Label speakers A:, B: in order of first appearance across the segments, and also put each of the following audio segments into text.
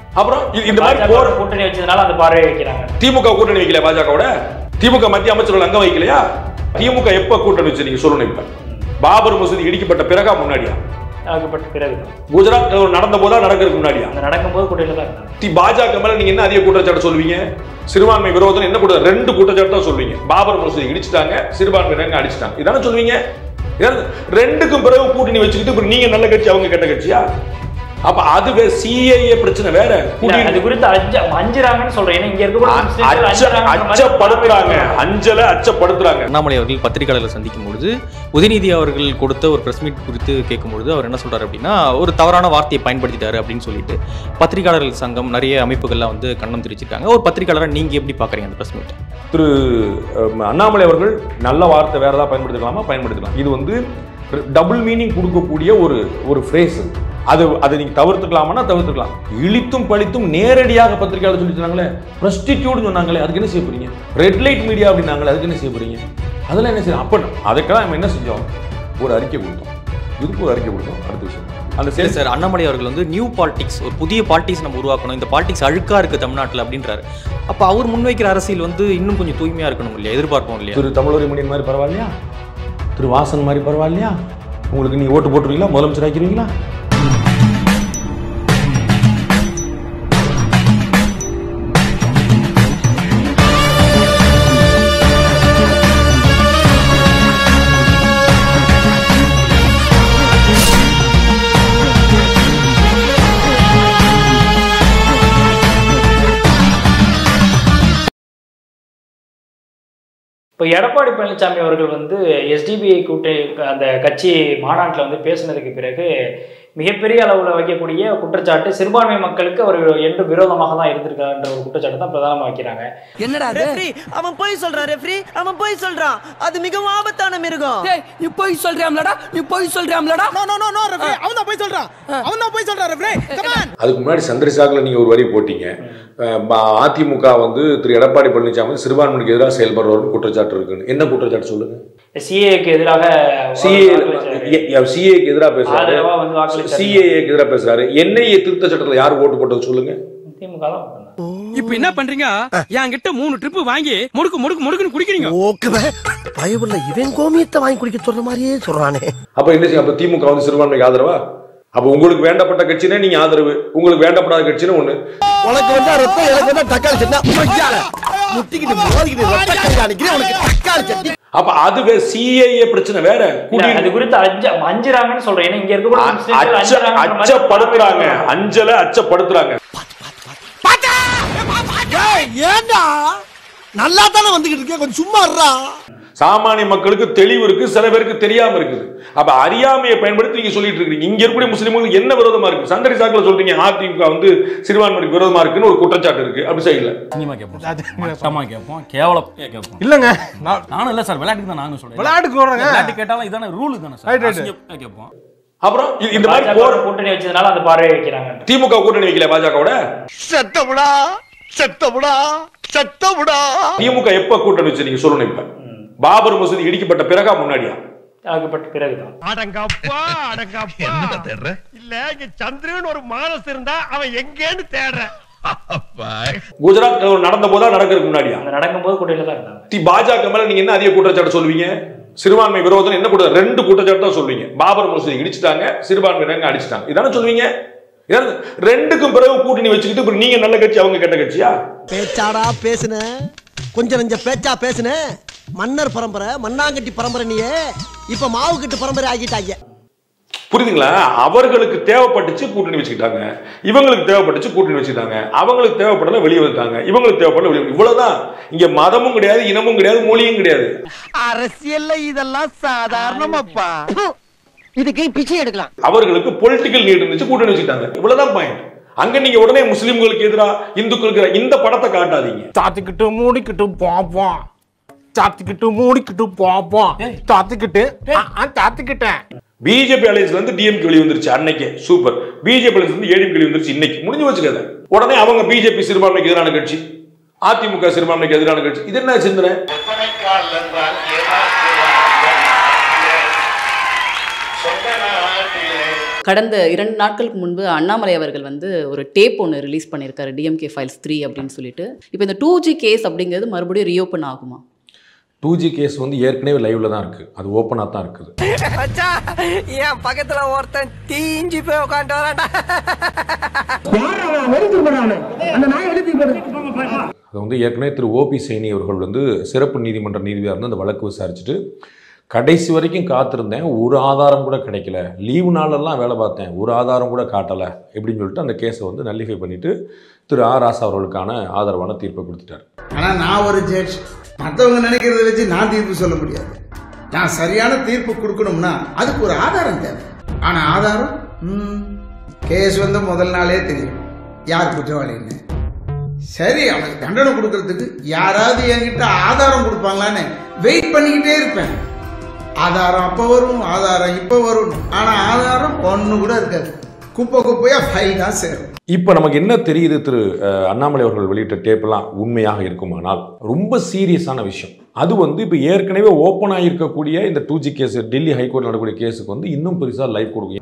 A: அப்புறம் இது- இந்த மாதிரி போற
B: பாஜக கூட்டணி வச்சதுனால அந்த பார்வையை வைக்கிறாங்க
A: திமுக கூட்டணி வைக்கல பாஜகவோட திமுக மத்திய அமைச்சர்கள் அங்க வைக்கலையா திமுக எப்ப கூட்டணி வச்சு நீங்க சொல்லணும் இப்ப பாபர் மசூதி இடிக்கப்பட்ட பிறகா முன்னாடியா
B: ஆக்கப்பட்ட பிறகு
A: குஜராத் நடந்த போதா நடக்கிறதுக்கு முன்னாடியா
B: அந்த நடக்கும்போது கூட்டணியில தான் இருந்தாங்க
A: தி பாஜக மேல நீங்க என்ன அதிக குற்றச்சாட்டு சொல்லுவீங்க சிறுபான்மை விரோதம் என்ன குற்ற ரெண்டு குற்றச்சாட்டு தான் சொல்லுவீங்க பாபர் மசூதி இடிச்சிட்டாங்க சிறுபான்மையினங்க அடிச்சிட்டாங்க இதானே சொல்லுவீங்க இதானே- ரெண்டுக்கும் பிறகு கூட்டணி வச்சுக்கிட்டு இப்ப நீங்க நல்ல கட்சி அவங்க கெட்ட கட்சியா அப்ப அது சிஏஏ பிரச்சனை வேற
B: இல்ல,
A: கூட்டணி
B: அது குறித்து அஞ்ச அஞ்சுறாங்கன்னு சொல்றேன் ஏன்னா இங்க இருக்க
A: அச்ச- அச்சப்படுத்துறாங்க அஞ்சலை அச்சப்படுத்துறாங்க
C: அண்ணாமலை அவர்கள் பத்திரிகையாளர்களை சந்திக்கும் பொழுது உதயநிதி அவர்கள் கொடுத்த ஒரு பிரஸ் மீட் குறித்து கேட்கும் பொழுது அவர் என்ன சொல்றாரு அப்படின்னா ஒரு தவறான வார்த்தையை பயன்படுத்திட்டாரு அப்படின்னு சொல்லிட்டு பத்திரிகையாளர்கள் சங்கம் நிறைய அமைப்புகள்லாம் வந்து கண்ணம் தெரிவிச்சிருக்காங்க ஒரு பத்திரிகையாளரை நீங்க எப்படி பாக்குறீங்க அந்த பிரஸ் மீட்
A: திரு அஹ், அண்ணாமலை அவர்கள் நல்ல வார்த்தை வேற ஏதாவது பயன்படுத்திக்கலாமா பயன்படுத்திக்கலாம் இது வந்து டபுள் மீனிங் கொடுக்கக்கூடிய ஒரு ஒரு ஃப்ரேஸ் அது அதை நீங்க தவிர்த்துக்கலாமா தவிர்த்துக்கலாம் இழித்தும் பழித்தும் நேரடியாக பத்திரிகையாளர் சொல்லி சொன்னாங்களே ப்ரஸ்டிடியூட் சொன்னாங்களே அதுக்கு என்ன செய்ய போறீங்க ரெட் லைட் மீடியா அப்படின்னாங்களே அதுக்கு என்ன செய்ய போறீங்க அதெல்லாம் என்ன செய்யணும் அப்ப அதுக்கெல்லாம் நம்ம என்ன செஞ்சோம் ஒரு அறிக்கை கொடுத்தோம் இதுக்கு ஒரு அறிக்கை கொடுத்தோம் அடுத்த விஷயம் அந்த
C: சரி
A: சேல்ஸ்
C: சார் அண்ணாமலை அவர்கள் வந்து நியூ பாலிடிக்ஸ் ஒரு புதிய பாலிடிக்ஸ் நம்ம உருவாக்கணும் இந்த பாலிடிக்ஸ் அழுக்கா இருக்கு தமிழ்நாட்டில் அப்படின்றாரு அப்ப அவர் முன்வைக்கிற அரசியல் வந்து இன்னும் கொஞ்சம் தூய்மையா இருக்கணும் இல்லையா எதிர்பார்ப்போம் இல்லையா
A: திரு தமிழொரி மணியன் மாதிரி பரவாயில்லையா திரு வாசன் மாதிரி பரவாயில்லையா உங்களுக்கு நீங்க ஓட்டு போட்டுருவீங்களா முதலமைச்சர் ஆக்கிடுவீங்களா
B: இப்போ எடப்பாடி பழனிசாமி அவர்கள் வந்து எஸ்டிபிஐ கூட்டணி அந்த கட்சி மாநாட்டில் வந்து பேசினதுக்கு பிறகு மிகப்பெரிய அளவில் வைக்கக்கூடிய குற்றச்சாட்டு சிறுபான்மை மக்களுக்கு அவர் என்று விரோதமாக தான் இருந்திருக்காருன்ற ஒரு குற்றச்சாட்டு தான் பிரதானமாக வைக்கிறாங்க
D: என்னடா ரெஃப்ரி அவன் போய் சொல்றான் ரெஃப்ரி அவன் போய் சொல்றான் அது மிகவும் ஆபத்தான மிருகம்
E: டேய் நீ போய் சொல்றியாம்லடா நீ போய் சொல்றியாம்லடா
F: no no no no referee அவன் தான் போய் சொல்றான் அவன் தான் போய் சொல்றான் ரெஃப்ரி கம் ஆன்
A: அதுக்கு முன்னாடி சந்திரசாகில் நீங்க ஒரு வரி போட்டீங்க அஹ் ப- அதிமுக வந்து திரு எடப்பாடி பழனிசாமி வந்து சிறுபான்மைக்கு எதிராக செயல்படுறவர்கள் குற்றச்சாட்டு இருக்குன்னு என்ன குற்றச்சாட்டு சொல்லுங்க
B: சிஏக்கு எதிராக
A: சிஏ
B: வாக்களிச்சாரு.
A: சிஏக்கு எதிராக பேசுறாரு
B: ஆதரவா வந்து வாக்களிச்சாரு.
A: சிஏஏக்கு எதிராக பேசுறாரு என்ஐஏ திருத்த சட்டத்துல யார் ஓட்டு போட்டது சொல்லுங்க
B: திமுக தான் பண்ணாங்க.
E: இப்போ என்ன பண்றீங்க என்கிட்ட மூணு ட்ரிப் வாங்கி முடுக்கு முடுக்கு முடுக்குன்னு குடிக்கிறீங்க
F: ஓகே பயவுள்ள இவன் கோமியத்தை வாங்கி குடிக்க சொல்ற மாதிரியே சொல்றானே
A: அப்ப என்ன செய்யும் அப்ப திமுக வந்து சிறுபான்மைக்கு ஆதரவா அப்ப உங்களுக்கு வேண்டப்பட்ட கட்சினே நீங்க ஆதரவு உங்களுக்கு வேண்டப்படாத கட்சினே ஒண்ணு
F: உனக்கு வந்தா ரத்தம் எனக்கு வந்தா தக்காளி சட்னி மச்சால முட்டிக்கிட்டு மோதிக்கிட்டு ரத்த கறி அடிக்கிறேன் உனக்கு தக்காளி சட்னி
A: அப்ப அது சிஏஏ பிரச்சனை வேற
B: இல்ல,
A: கூட்டணி-
B: அது குறித்து அஞ்ச அஞ்சுறாங்கன்னு சொல்றேன் ஏன்னா இங்க இருக்க
A: அ- அச்ச- அச்சப்படுத்துறாங்க அஞ்சலை அச்சப்படுத்துறாங்க
F: ஏண்டா நல்லா தானே வந்துகிட்டு இருக்கேன் கொஞ்சம் சும்மா இருடா
A: சாமானிய மக்களுக்கு தெளிவு இருக்கு சில பேருக்கு தெரியாம இருக்குது அப்ப அறியாமையை பயன்படுத்தி நீங்க சொல்லிட்டு இருக்கீங்க இங்க இருக்கக்கூடிய முஸ்லிம்களுக்கு என்ன விரோதமா இருக்கு சந்தடி சாக்குல சொல்றீங்க அதிமுக வந்து சிறுபான்மைக்கு விரோதமா இருக்குன்னு ஒரு குற்றச்சாட்டு இருக்கு அப்படி சைடுல
G: சினிமா கேட்போம் மட்டமா கேட்போம் கேவலம் கேட்போம்
H: இல்லங்க நான்
G: நானும் இல்ல சார் விளையாட்டுக்கு தான் நானும் சொல்றேன்
H: விளையாட்டுக்கு வர்றேங்க.
G: விளையாட்டு கேட்டாலும் இதான ரூல் தானே
H: Right,
G: சார்
H: right.
G: அசிங்கமா கேட்போம்
A: அப்புறம் இது- இந்த மாதிரி போற
B: கூட்டணி வச்சதுனால அந்த பார்வையை வைக்கிறாங்க
A: திமுக கூட்டணி வைக்கல பாஜகவோட
F: செத்தமுடா செத்தமுடா செத்தமுடா
A: திமுக எப்ப கூட்டணி வச்சு நீங்க சொல்லணும் இப்ப பாபர் மசூதி இடிக்கப்பட்ட பிறகா முன்னாடியா
B: ஆக்கப்பட்ட பிறகுதான்
F: அடங்கப்பா அடங்கப்பா இல்ல இங்க சந்திரன் ஒரு மானஸ் இருந்தா அவன் எங்கேன்னு தேடுறேன்
A: குஜராத் நடந்த போதா நடக்கிறதுக்கு முன்னாடியா
B: அந்த நடக்கும்போது கூட்டணியில தான் இருந்தாங்க
A: தி பாஜக மேல நீங்க என்ன அதிக குற்றச்சாட்டு சொல்லுவீங்க சிறுபான்மை விரோதம் என்ன குற்ற ரெண்டு குற்றச்சாட்டு தான் சொல்லுவீங்க பாபர் மசூதி இடிச்சிட்டாங்க சிறுபான்மையினங்க அடிச்சிட்டாங்க இதானே சொல்லுவீங்க இதானே- ரெண்டுக்கும் பிறகு கூட்டணி வச்சுக்கிட்டு இப்ப நீங்க நல்ல கட்சி அவங்க கெட்ட கட்சியா
D: பேச்சாடா பேசுன கொஞ்சம் நெஞ்ச பேச்சா பேசுன மன்னர் பரம்பரை மண்ணாங்கட்டி பரம்பரை நீயே இப்ப மாவு கட்டு பரம்பரை ஆகிட்டாங்க
A: புரியுதுங்களா அவர்களுக்கு தேவைப்பட்டுச்சு கூட்டணி வச்சுக்கிட்டாங்க இவங்களுக்கு தேவைப்பட்டுச்சு கூட்டணி வச்சுக்கிட்டாங்க அவங்களுக்கு தேவைப்படல வெளியே வந்துட்டாங்க இவங்களுக்கு தேவைப்படல வெளியே இவ்வளவுதான் இங்க மதமும் கிடையாது இனமும் கிடையாது மொழியும் கிடையாது
D: அரசியல்ல இதெல்லாம் சாதாரணமாப்பா இதுக்கு பிச்சை எடுக்கலாம்
A: அவர்களுக்கு பொலிட்டிக்கல் நீட் இருந்துச்சு கூட்டணி வச்சுக்கிட்டாங்க இவ்வளவுதான் பாயிண்ட் அங்க நீங்க உடனே முஸ்லிம்களுக்கு எதிராக இந்துக்களுக்கு எதிரா இந்த படத்தை காட்டாதீங்க
H: சாத்திக்கிட்டு மூடிக்கிட்டு பாப்போம் சாத்திக்கிட்டு மூடிக்கிட்டு பாப்போம் சாத்திக்கிட்டு ஆ, ஆ, சாத்திக்கிட்டேன்
A: பிஜேபி அலையன்ஸ்ல இருந்து டிஎம்கே வெளியே வந்துருச்சு அன்னைக்கே சூப்பர் பிஜேபி அலையன்ஸ் இருந்து ஏடிஎம்கே வெளியே வந்துருச்சு இன்னைக்கு முடிஞ்சு வச்சுக்கத உடனே அவங்க பிஜேபி சிறுபான்மைக்கு எதிரான கட்சி அதிமுக சிறுபான்மைக்கு எதிரான கட்சி இது என்ன சிந்தனை
I: சொந்த நாட்டிலே கடந்த இரண்டு நாட்களுக்கு முன்பு அண்ணாமலை அவர்கள் வந்து ஒரு டேப் ஒன்று ரிலீஸ் பண்ணியிருக்காரு டிஎம்கே ஃபைல்ஸ் த்ரீ அப்படின்னு சொல்லிட்டு இப்போ இந்த டூ ஜி கேஸ் அப்படிங்கிறது மறுபடியும் ரீஓப்பன் ஆகுமா
A: டூ ஜி கேஸ் வந்து ஏற்கனவே லைவ்ல தான் இருக்கு அது ஓப்பனாக தான் இருக்குது
F: என் பக்கத்துல ஒருத்தன் தீஞ்சு போய் உட்காந்து வரான்டா
A: அது வந்து ஏற்கனவே திரு ஓபி சைனி அவர்கள் வந்து சிறப்பு நீதிமன்ற நீதிபதியாக இருந்து அந்த வழக்கு விசாரிச்சுட்டு கடைசி வரைக்கும் காத்திருந்தேன் ஒரு ஆதாரம் கூட கிடைக்கல லீவு நாளெல்லாம் வேலை பார்த்தேன் ஒரு ஆதாரம் கூட காட்டலை எப்படின்னு சொல்லிட்டு அந்த கேஸை வந்து நல்லிஃபை பண்ணிட்டு திரு ஆர் ராசா அவர்களுக்கான ஆதரவான தீர்ப்பை கொடுத்துட்டார்
J: ஆனா நான் ஒரு ஜட்ஜ் மற்றவங்க நினைக்கிறத வச்சு நான் தீர்ப்பு சொல்ல முடியாது நான் சரியான தீர்ப்பு கொடுக்கணும்னா அதுக்கு ஒரு ஆதாரம் தேவை ஆனா ஆதாரம் ம், கேஸ் வந்து முதல் நாளே தெரியும் யார் குற்றவாளின்னு சரி அவனுக்கு தண்டனை கொடுக்கறதுக்கு யாராவது என்கிட்ட ஆதாரம் கொடுப்பாங்களான்னு வெயிட் பண்ணிக்கிட்டே இருப்பேன் ஆதாரம் அப்போ வரும் ஆதாரம் இப்போ வரும் ஆனா ஆதாரம் ஒன்று கூட இருக்காது குப்பை குப்பையா ஃபைல் தான் சேரும்
A: இப்போ நமக்கு என்ன தெரியுது திரு அஹ், அண்ணாமலை அவர்கள் வெளியிட்ட டேப்பெல்லாம் உண்மையாக இருக்குமானால் ரொம்ப சீரியஸான விஷயம் அது வந்து இப்போ ஏற்கனவே ஓப்பன் ஆகியிருக்கக்கூடிய இந்த two G case Delhi high court நடக்கக்கூடிய கேஸுக்கு வந்து இன்னும் பெருசாக லைஃப் கொடுக்கும்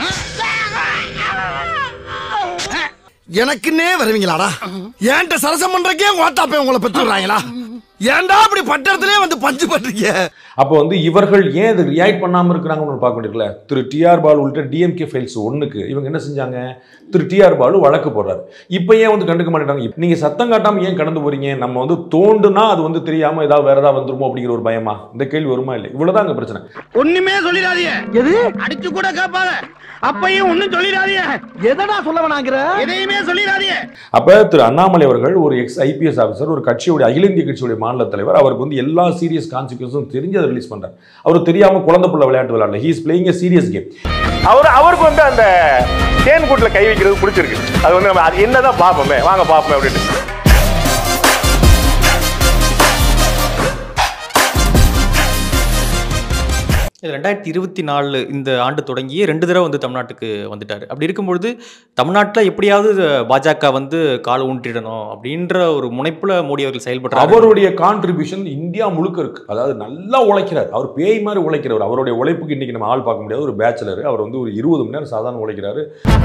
F: எனக்குன்னே வருவீங்களாடா ஏன்ட்ட சரசம் பண்றக்கே ஓட்டாப்பே உங்களை பெற்று விடுறாங்களா ஏன்டா அப்படி பட்டத்திலே வந்து பஞ்சு பண்றீங்க
A: அப்போ வந்து இவர்கள் ஏன் இது ரியாக்ட் பண்ணாமல் இருக்கிறாங்கன்னு பார்க்க வேண்டியதுல திரு டிஆர் பாலு உள்ளிட்ட டிஎம்கே ஃபைல்ஸ் ஒன்றுக்கு இவங்க என்ன செஞ்சாங்க திரு டிஆர் பாலு வழக்கு போடுறாரு இப்போ ஏன் வந்து கண்டுக்க மாட்டேங்கிறாங்க இப்ப நீங்க சத்தம் காட்டாமல் ஏன் கடந்து போறீங்க நம்ம வந்து தோண்டுனா அது வந்து தெரியாம ஏதாவது வேற ஏதாவது வந்துருமோ அப்படிங்கிற ஒரு பயமா இந்த கேள்வி வருமா இல்லை இவ்வளவுதான் அங்க பிரச்சனை
E: ஒண்ணுமே சொல்லிடாதீங்க எது அடிச்சு கூட கேட்பாங்க அப்பையும் ஒண்ணும் சொல்லிடாதீங்க
F: எதடா சொல்ல வேணாங்கிற
E: எதையுமே சொல்லிடாதீங்க
A: அப்ப திரு அண்ணாமலை அவர்கள் ஒரு எக்ஸ் ஐபிஎஸ் ஆஃபீஸர் ஒரு கட்சியுடைய அகில இந்திய கட்சியுடைய மாநில தலைவர் அவருக்கு வந்து எல்லா சீரியஸ் கான்சிக்வன்ஸும் தெரிஞ்சு அதை ரிலீஸ் பண்றாரு அவர் தெரியாம குழந்தை புள்ள விளையாட்டு விளையாடல ஹீஸ் பிளேயிங் சீரியஸ் கேம்
K: அவர் அவருக்கு வந்து அந்த தேன் கூட்டில் கை வைக்கிறது பிடிச்சிருக்கு அது வந்து நம்ம அது என்னதான் பார்ப்போமே வாங்க பார்ப்போமே அப்படின்னு
C: இது ரெண்டாயிரத்தி இருபத்தி நாலு இந்த ஆண்டு தொடங்கியே ரெண்டு தடவை வந்து தமிழ்நாட்டுக்கு வந்துட்டார் அப்படி இருக்கும்பொழுது தமிழ்நாட்டில் எப்படியாவது பாஜக வந்து கால் ஊன்றிடணும் அப்படின்ற ஒரு முனைப்புல மோடி அவர்கள் செயல்படுறாரு
A: அவருடைய கான்ட்ரிபியூஷன் இந்தியா முழுக்க இருக்கு அதாவது நல்லா உழைக்கிறார் அவர் பேய் மாதிரி உழைக்கிறவர் அவருடைய உழைப்புக்கு இன்னைக்கு நம்ம ஆள் பார்க்க முடியாது ஒரு பேச்சுலர் அவர் வந்து ஒரு இருபது மணி நேரம் சாதாரண உழைக்கிறாரு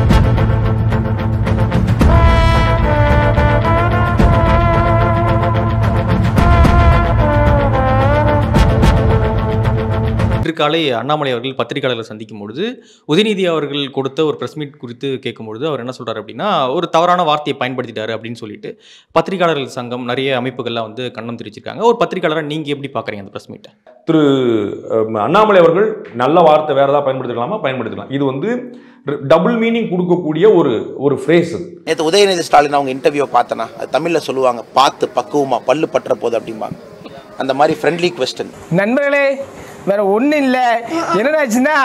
C: இன்று காலை அண்ணாமலை அவர்கள் பத்திரிகையாளர்களை சந்திக்கும் பொழுது உதயநிதி அவர்கள் கொடுத்த ஒரு பிரஸ் மீட் குறித்து கேட்கும்பொழுது அவர் என்ன சொல்றாரு அப்படின்னா ஒரு தவறான வார்த்தையை பயன்படுத்திட்டாரு அப்படின்னு சொல்லிட்டு பத்திரிகையாளர்கள் சங்கம் நிறைய அமைப்புகள்லாம் வந்து கண்ணம் தெரிவிச்சிருக்காங்க ஒரு பத்திரிகையாளரை நீங்க எப்படி பாக்குறீங்க அந்த பிரஸ் மீட்டை
A: திரு அஹ், அண்ணாமலை அவர்கள் நல்ல வார்த்தை வேற ஏதாவது பயன்படுத்திக்கலாமா பயன்படுத்திக்கலாம் இது வந்து டபுள் மீனிங் கொடுக்கக்கூடிய ஒரு ஒரு ஃப்ரேஸ்
L: நேற்று உதயநிதி ஸ்டாலின் அவங்க இன்டர்வியூ பார்த்தனா அது தமிழில் சொல்லுவாங்க பார்த்து பக்குவமா பல்லு பற்ற போது அப்படிம்பாங்க அந்த மாதிரி ஃப்ரெண்ட்லி கொஸ்டின்
E: நண்பர்களே வேற ஒண்ணு இல்ல என்னடாச்சுன்னா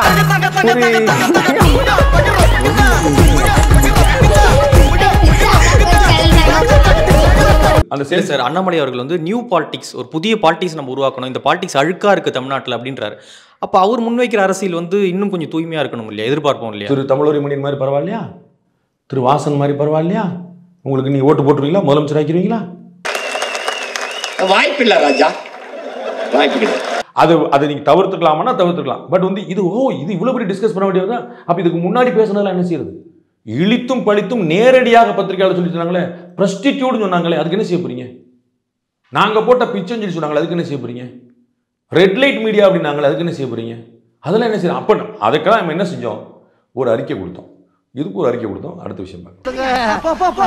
A: அந்த
C: சரி சார் அண்ணாமலை அவர்கள் வந்து நியூ பாலிடிக்ஸ் ஒரு புதிய பாலிடிக்ஸ் நம்ம உருவாக்கணும் இந்த பாலிடிக்ஸ் அழுக்கா இருக்கு தமிழ்நாட்டில் அப்படின்றாரு அப்போ அவர் முன்வைக்கிற அரசியல் வந்து இன்னும் கொஞ்சம் தூய்மையா இருக்கணும் இல்லையா எதிர்பார்ப்போம் இல்லையா
A: திரு தமிழரி மணியன் மாதிரி பரவாயில்லையா திரு வாசன் மாதிரி பரவாயில்லையா உங்களுக்கு நீ ஓட்டு போட்டுருவீங்களா முதலமைச்சர் ஆக்கிடுவீங்களா
M: வாய்ப்பில்லை ராஜா வாய்ப்பு
A: அது அதை நீங்க தவிர்த்துக்கலாமான்னா தவிர்த்துக்கலாம் பட் வந்து இது ஓ இது இவ்வளவு பெரிய டிஸ்கஸ் பண்ண வேண்டியது அப்ப இதுக்கு முன்னாடி பேசுனதெல்லாம் என்ன செய்யறது இழித்தும் பழித்தும் நேரடியாக பத்திரிகையாளர் சொல்லி சொன்னாங்களே பிரஸ்டிடியூட்னு சொன்னாங்களே அதுக்கு என்ன செய்ய போறீங்க நாங்க போட்ட பிச்சைன்னு சொல்லி சொன்னாங்களே அதுக்கு என்ன செய்ய போறீங்க ரெட் லைட் மீடியா அப்படின்னாங்களே அதுக்கு என்ன செய்ய போறீங்க அதெல்லாம் என்ன செய்யணும் அப்ப அதுக்கெல்லாம் நம்ம என்ன செஞ்சோம் ஒரு அறிக்கை கொடுத்தோம் இதுக்கு ஒரு அறிக்கை கொடுத்தோம் அடுத்த விஷயம் பார்க்கலாம்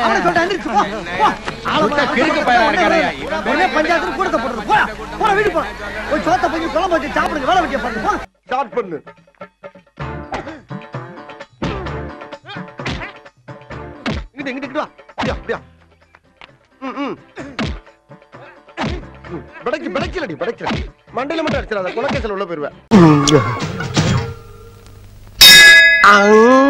D: பஞ்சாயத்து கூடத்தை போடுறது போடா போடா வீடு போடா போய் சோத்த போய் குழம்பு வச்சு சாப்பிடுங்க வேலை வெட்டிய பாருங்க போடா
F: ஸ்டார்ட் பண்ணு இங்கிட்டு இங்கிட்டு இங்கிட்டு வா அப்படியா அப்படியா ம் ம் ம், பிடைக்கு பிடைக்கலடி பிடைக்கல மண்டையில மட்டும் அடிச்சிடாத குலக்கேசல் உள்ள போயிருவேன்